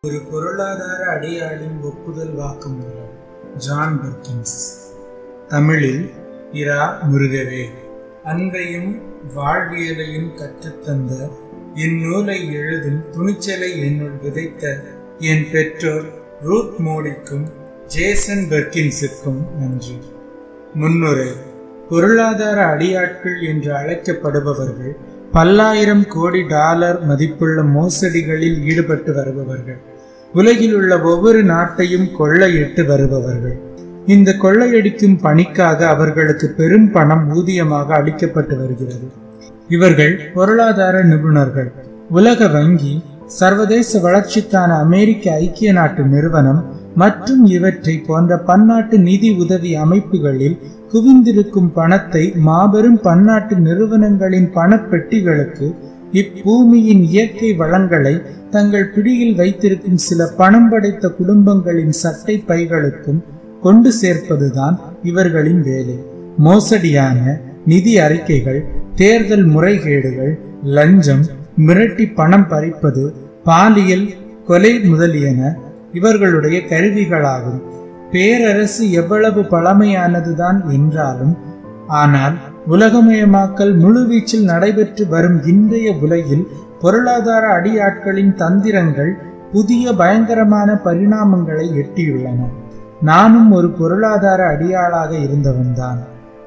ஒரு பொருளாதார அடியாளின் ஒப்புதல் வாக்குமூலம் ஜான் பர்கின்ஸ் தமிழில் இரா முருகவே அன்பையும் வாழ்வியலையும் கற்றுத்தந்த இந்நூலை எழுதும் துணிச்சலை என்னுள் விதைத்த என் பெற்றோர் ரூத் மோடிக்கும் ஜேசன் பெர்கின்ஸுக்கும் நன்றி முன்னுரை பொருளாதார அடியாட்கள் என்று அழைக்கப்படுபவர்கள் பல்லாயிரம் கோடி டாலர் மதிப்புள்ள மோசடிகளில் ஈடுபட்டு வருபவர்கள் உலகில் உள்ள ஒவ்வொரு நாட்டையும் கொள்ளையிட்டு வருபவர்கள் இந்த கொள்ளையடிக்கும் பணிக்காக அவர்களுக்கு பெரும் பணம் ஊதியமாக அளிக்கப்பட்டு வருகிறது இவர்கள் பொருளாதார நிபுணர்கள் உலக வங்கி சர்வதேச வளர்ச்சிக்கான அமெரிக்க ஐக்கிய நாட்டு நிறுவனம் மற்றும் இவற்றை போன்ற பன்னாட்டு நிதி உதவி அமைப்புகளில் குவிந்திருக்கும் பணத்தை மாபெரும் பன்னாட்டு நிறுவனங்களின் பணப்பெட்டிகளுக்கு இப்பூமியின் இயற்கை வளங்களை தங்கள் பிடியில் வைத்திருக்கும் சில பணம் படைத்த குடும்பங்களின் சட்டை பைகளுக்கும் கொண்டு சேர்ப்பதுதான் இவர்களின் வேலை மோசடியான நிதி அறிக்கைகள் தேர்தல் முறைகேடுகள் லஞ்சம் மிரட்டி பணம் பறிப்பது பாலியல் கொலை முதலியன இவர்களுடைய கருவிகளாகும் பேரரசு எவ்வளவு பழமையானதுதான் என்றாலும் ஆனால் உலகமயமாக்கல் முழுவீச்சில் நடைபெற்று வரும் இன்றைய உலகில் பொருளாதார அடியாட்களின் தந்திரங்கள் புதிய பயங்கரமான பரிணாமங்களை எட்டியுள்ளன நானும் ஒரு பொருளாதார அடியாளாக இருந்தவன்தான்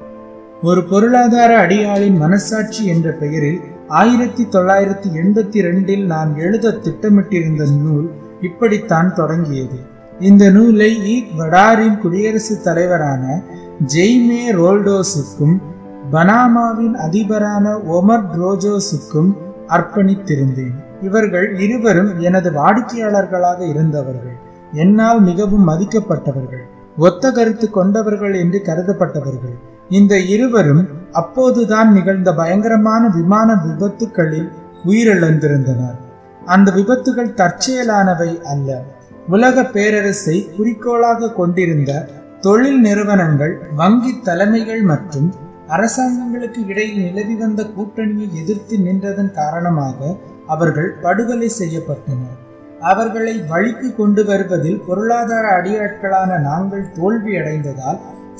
ஒரு பொருளாதார அடியாளின் மனசாட்சி என்ற பெயரில் ஆயிரத்தி தொள்ளாயிரத்தி எண்பத்தி ரெண்டில் நான் எழுத திட்டமிட்டிருந்த நூல் இப்படித்தான் தொடங்கியது இந்த நூலை ஈக் வடாரின் குடியரசுத் தலைவரான ஜெய்மே ரோல்டோஸுக்கும் பனாமாவின் அதிபரான ஒமர் ட்ரோஜோஸுக்கும் அர்ப்பணித்திருந்தேன் இவர்கள் இருவரும் எனது வாடிக்கையாளர்களாக இருந்தவர்கள் என்னால் மிகவும் மதிக்கப்பட்டவர்கள் ஒத்த கருத்து கொண்டவர்கள் என்று கருதப்பட்டவர்கள் இந்த இருவரும் அப்போதுதான் நிகழ்ந்த பயங்கரமான விமான விபத்துக்களில் உயிரிழந்திருந்தனர் அந்த விபத்துகள் தற்செயலானவை அல்ல உலக பேரரசை குறிக்கோளாக கொண்டிருந்த தொழில் நிறுவனங்கள் வங்கி தலைமைகள் மற்றும் அரசாங்கங்களுக்கு இடையில் நிலவி வந்த கூட்டணியை எதிர்த்து நின்றதன் காரணமாக அவர்கள் படுகொலை செய்யப்பட்டனர் அவர்களை வழிக்கு கொண்டு வருவதில் பொருளாதார அடியாட்களான நாங்கள் தோல்வியடைந்ததால்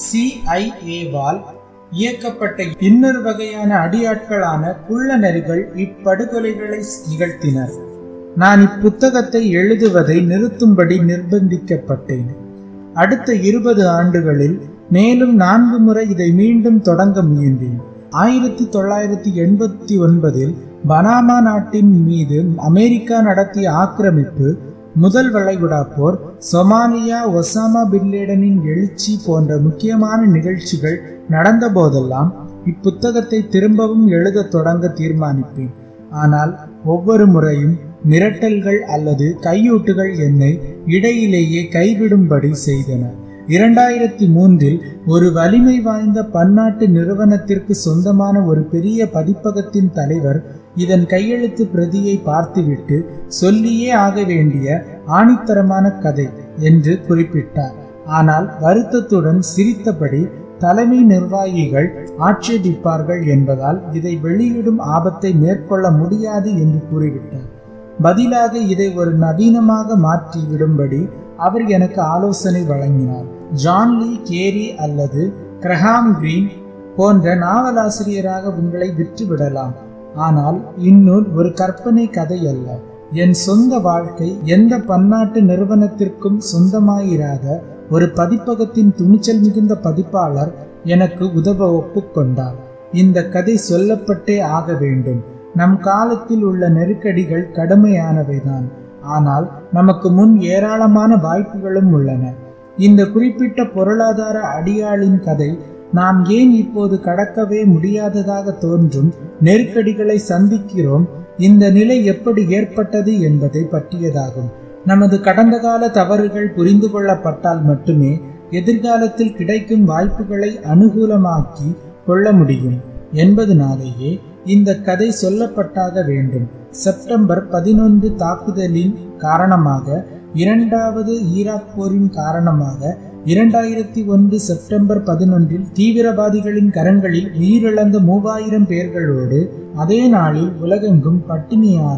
சிஐஏவால் இயக்கப்பட்ட இன்னொரு வகையான அடியாட்களான குள்ள நெறிகள் இப்படுகொலைகளை நிகழ்த்தினர் நான் இப்புத்தகத்தை எழுதுவதை நிறுத்தும்படி நிர்பந்திக்கப்பட்டேன் அடுத்த இருபது ஆண்டுகளில் மேலும் நான்கு முறை இதை மீண்டும் தொடங்க முயன்றேன் ஆயிரத்தி தொள்ளாயிரத்தி எண்பத்தி ஒன்பதில் பனாமா நாட்டின் மீது அமெரிக்கா நடத்திய ஆக்கிரமிப்பு முதல் வளைகுடா போர் சொமாலியா ஒசாமா பின்லேடனின் எழுச்சி போன்ற முக்கியமான நிகழ்ச்சிகள் நடந்த போதெல்லாம் இப்புத்தகத்தை திரும்பவும் எழுத தொடங்க தீர்மானிப்பேன் ஆனால் ஒவ்வொரு முறையும் மிரட்டல்கள் அல்லது கையூட்டுகள் என்னை இடையிலேயே கைவிடும்படி செய்தன இரண்டாயிரத்தி மூன்றில் ஒரு வலிமை வாய்ந்த பன்னாட்டு நிறுவனத்திற்கு சொந்தமான ஒரு பெரிய பதிப்பகத்தின் தலைவர் இதன் கையெழுத்து பிரதியை பார்த்துவிட்டு சொல்லியே ஆக வேண்டிய ஆணித்தரமான கதை என்று குறிப்பிட்டார் ஆனால் வருத்தத்துடன் சிரித்தபடி தலைமை நிர்வாகிகள் ஆட்சேபிப்பார்கள் என்பதால் இதை வெளியிடும் ஆபத்தை மேற்கொள்ள முடியாது என்று கூறிவிட்டார் பதிலாக இதை ஒரு நவீனமாக மாற்றி விடும்படி அவர் எனக்கு ஆலோசனை வழங்கினார் ஜான் லீ கேரி அல்லது கிரஹாம் கிரீன் போன்ற நாவலாசிரியராக உங்களை விற்றுவிடலாம் ஆனால் இந்நூல் ஒரு கற்பனை கதை அல்ல என் சொந்த வாழ்க்கை எந்த பன்னாட்டு நிறுவனத்திற்கும் சொந்தமாயிராத ஒரு பதிப்பகத்தின் துணிச்சல் மிகுந்த பதிப்பாளர் எனக்கு உதவ ஒப்புக்கொண்டார் இந்த கதை சொல்லப்பட்டே ஆக வேண்டும் நம் காலத்தில் உள்ள நெருக்கடிகள் கடுமையானவைதான் ஆனால் நமக்கு முன் ஏராளமான வாய்ப்புகளும் உள்ளன இந்த குறிப்பிட்ட பொருளாதார அடியாளின் கதை நாம் ஏன் இப்போது கடக்கவே முடியாததாக தோன்றும் நெருக்கடிகளை சந்திக்கிறோம் இந்த நிலை எப்படி ஏற்பட்டது என்பதை பற்றியதாகும் நமது கடந்த கால தவறுகள் புரிந்து கொள்ளப்பட்டால் மட்டுமே எதிர்காலத்தில் கிடைக்கும் வாய்ப்புகளை அனுகூலமாக்கி கொள்ள முடியும் என்பதனாலேயே இந்த கதை சொல்லப்பட்டாக வேண்டும் செப்டம்பர் பதினொன்று தாக்குதலின் காரணமாக இரண்டாவது ஈராக் போரின் காரணமாக இரண்டாயிரத்தி ஒன்று செப்டம்பர் பதினொன்றில் தீவிரவாதிகளின் கரங்களில் உயிரிழந்த மூவாயிரம் பேர்களோடு அதே நாளில் உலகெங்கும் பட்டினியாலும்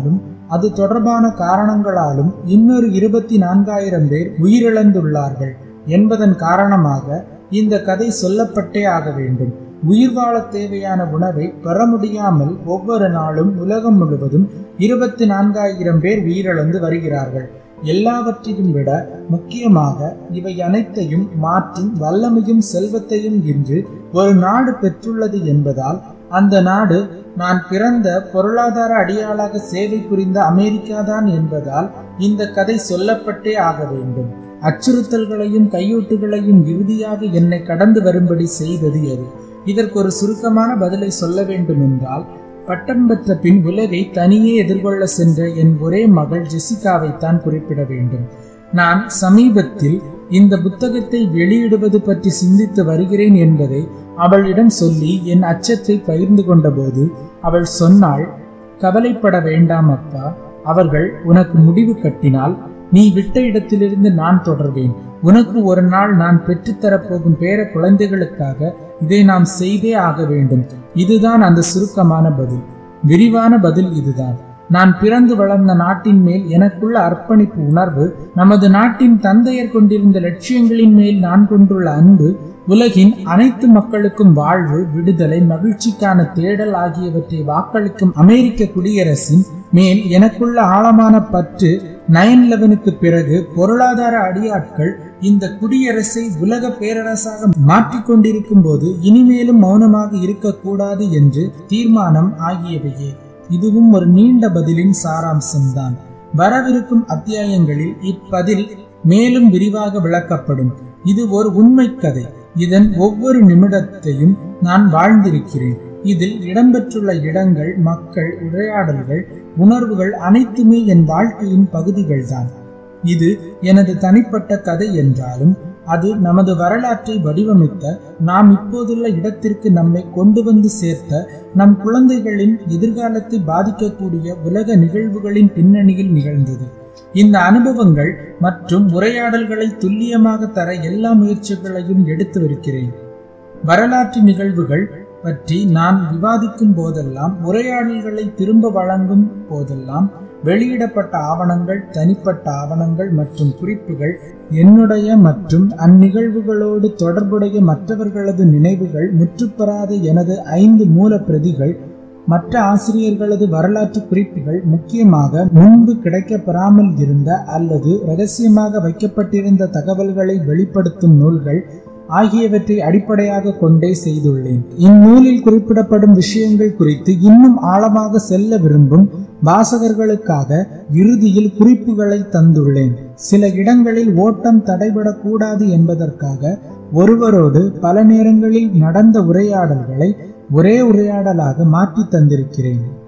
அது தொடர்பான காரணங்களாலும் இன்னொரு இருபத்தி நான்காயிரம் பேர் உயிரிழந்துள்ளார்கள் என்பதன் காரணமாக இந்த கதை சொல்லப்பட்டே ஆக வேண்டும் உயிர் வாழ தேவையான உணவை பெற முடியாமல் ஒவ்வொரு நாளும் உலகம் முழுவதும் இருபத்தி நான்காயிரம் பேர் உயிரிழந்து வருகிறார்கள் எல்லாவற்றையும் விட முக்கியமாக இவை அனைத்தையும் மாற்றும் வல்லமையும் செல்வத்தையும் இன்று ஒரு நாடு பெற்றுள்ளது என்பதால் அந்த நாடு நான் பிறந்த பொருளாதார அடியாளாக சேவை புரிந்த அமெரிக்கா தான் என்பதால் இந்த கதை சொல்லப்பட்டே ஆக வேண்டும் அச்சுறுத்தல்களையும் கையூட்டுகளையும் இறுதியாக என்னை கடந்து வரும்படி செய்தது எது இதற்கு ஒரு சுருக்கமான பதிலை சொல்ல வேண்டும் என்றால் பட்டம் பெற்ற பின் உலகை தனியே எதிர்கொள்ள சென்ற என் ஒரே மகள் ஜெசிகாவை தான் குறிப்பிட வேண்டும் நான் சமீபத்தில் இந்த புத்தகத்தை வெளியிடுவது பற்றி சிந்தித்து வருகிறேன் என்பதை அவளிடம் சொல்லி என் அச்சத்தை பகிர்ந்து கொண்டபோது அவள் சொன்னாள் கவலைப்பட வேண்டாம் அப்பா அவர்கள் உனக்கு முடிவு கட்டினால் நீ விட்ட இடத்திலிருந்து நான் தொடர்வேன் உனக்கு ஒரு நாள் நான் பெற்றுத்தரப்போகும் பேர குழந்தைகளுக்காக இதை நாம் செய்தே ஆக வேண்டும் இதுதான் அந்த சுருக்கமான பதில் விரிவான பதில் இதுதான் நான் பிறந்து வளர்ந்த நாட்டின் மேல் எனக்குள்ள அர்ப்பணிப்பு உணர்வு நமது நாட்டின் தந்தையர் கொண்டிருந்த லட்சியங்களின் மேல் நான் கொண்டுள்ள அன்பு உலகின் அனைத்து மக்களுக்கும் வாழ்வு விடுதலை மகிழ்ச்சிக்கான தேடல் ஆகியவற்றை வாக்களிக்கும் அமெரிக்க குடியரசின் மேல் எனக்குள்ள ஆழமான பற்று நைன் லெவனுக்கு பிறகு பொருளாதார அடியாட்கள் இந்த குடியரசை உலக பேரரசாக மாற்றிக்கொண்டிருக்கும் போது இனிமேலும் மௌனமாக இருக்கக்கூடாது என்று தீர்மானம் ஆகியவையே இதுவும் ஒரு நீண்ட பதிலின் சாராம்சம்தான் வரவிருக்கும் அத்தியாயங்களில் இப்பதில் மேலும் விரிவாக விளக்கப்படும் இது ஒரு உண்மை கதை இதன் ஒவ்வொரு நிமிடத்தையும் நான் வாழ்ந்திருக்கிறேன் இதில் இடம்பெற்றுள்ள இடங்கள் மக்கள் உரையாடல்கள் உணர்வுகள் அனைத்துமே என் வாழ்க்கையின் பகுதிகள்தான் இது எனது தனிப்பட்ட கதை என்றாலும் அது நமது வரலாற்றை வடிவமைத்த நாம் இப்போதுள்ள இடத்திற்கு நம்மை கொண்டு வந்து சேர்த்த நம் குழந்தைகளின் எதிர்காலத்தை பாதிக்கக்கூடிய உலக நிகழ்வுகளின் பின்னணியில் நிகழ்ந்தது இந்த அனுபவங்கள் மற்றும் உரையாடல்களை துல்லியமாக தர எல்லா முயற்சிகளையும் எடுத்து வருகிறேன் வரலாற்று நிகழ்வுகள் பற்றி நான் விவாதிக்கும் போதெல்லாம் உரையாடல்களை திரும்ப வழங்கும் போதெல்லாம் வெளியிடப்பட்ட ஆவணங்கள் தனிப்பட்ட ஆவணங்கள் மற்றும் குறிப்புகள் என்னுடைய மற்றும் அந்நிகழ்வுகளோடு தொடர்புடைய மற்றவர்களது நினைவுகள் முற்றுப்பெறாத எனது ஐந்து மூல பிரதிகள் மற்ற ஆசிரியர்களது வரலாற்று குறிப்புகள் முக்கியமாக முன்பு கிடைக்கப்பெறாமல் இருந்த அல்லது ரகசியமாக வைக்கப்பட்டிருந்த தகவல்களை வெளிப்படுத்தும் நூல்கள் ஆகியவற்றை அடிப்படையாக கொண்டே செய்துள்ளேன் இந்நூலில் குறிப்பிடப்படும் விஷயங்கள் குறித்து இன்னும் ஆழமாக செல்ல விரும்பும் வாசகர்களுக்காக இறுதியில் குறிப்புகளை தந்துள்ளேன் சில இடங்களில் ஓட்டம் தடைபடக்கூடாது என்பதற்காக ஒருவரோடு பல நேரங்களில் நடந்த உரையாடல்களை ஒரே உரையாடலாக மாற்றி தந்திருக்கிறேன்